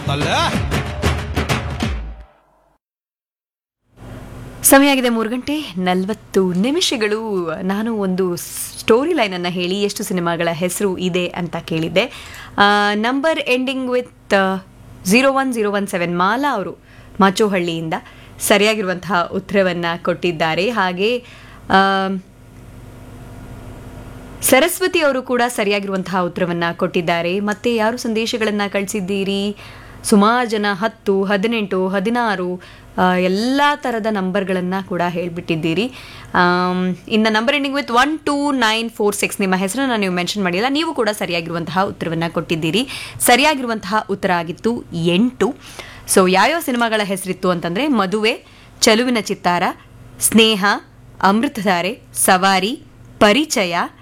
ಗೊತ್ತಲ್ಲ ಸಮಯ ಆಗಿದೆ ಮೂರು ಗಂಟೆ ನಲವತ್ತು ನಿಮಿಷಗಳು ನಾನು ಒಂದು ಸ್ಟೋರಿ ಲೈನನ್ನು ಹೇಳಿ ಎಷ್ಟು ಸಿನಿಮಾಗಳ ಹೆಸರು ಇದೆ ಅಂತ ಕೇಳಿದ್ದೆ number ending with zero one zero one seven Mala ಅವರು ಮಾಚೋಹಳ್ಳಿಯಿಂದ ಸರಿಯಾಗಿರುವಂತಹ ಉತ್ತರವನ್ನು ಕೊಟ್ಟಿದ್ದಾರೆ ಹಾಗೆ ಆ, ಸರಸ್ವತಿ ಅವರು ಕೂಡ ಸರಿಯಾಗಿರುವಂತಹ ಉತ್ತರವನ್ನು ಕೊಟ್ಟಿದ್ದಾರೆ ಮತ್ತೆ ಯಾರು ಸಂದೇಶಗಳನ್ನು ಕಳಿಸಿದ್ದೀರಿ ಸುಮಾರು ಜನ ಹತ್ತು ಹದಿನೆಂಟು ಹದಿನಾರು ಎಲ್ಲ ಥರದ ನಂಬರ್ಗಳನ್ನು ಕೂಡ ಹೇಳಿಬಿಟ್ಟಿದ್ದೀರಿ ಇನ್ನು number ending with one two nine four six ನಿಮ್ಮ ಹೆಸರನ್ನು ನೀವು ಮೆನ್ಷನ್ ಮಾಡಿಲ್ಲ ನೀವು ಕೂಡ ಸರಿಯಾಗಿರುವಂತಹ ಉತ್ತರವನ್ನು ಕೊಟ್ಟಿದ್ದೀರಿ ಸರಿಯಾಗಿರುವಂತಹ ಉತ್ತರ ಆಗಿತ್ತು ಎಂಟು ಸೊ ಯಾವ್ಯಾವ ಸಿನಿಮಾಗಳ ಹೆಸರಿತ್ತು ಅಂತಂದರೆ ಮದುವೆ ಚಲುವಿನ ಚಿತ್ತಾರ ಸ್ನೇಹ ಅಮೃತಧಾರೆ ಸವಾರಿ ಪರಿಚಯ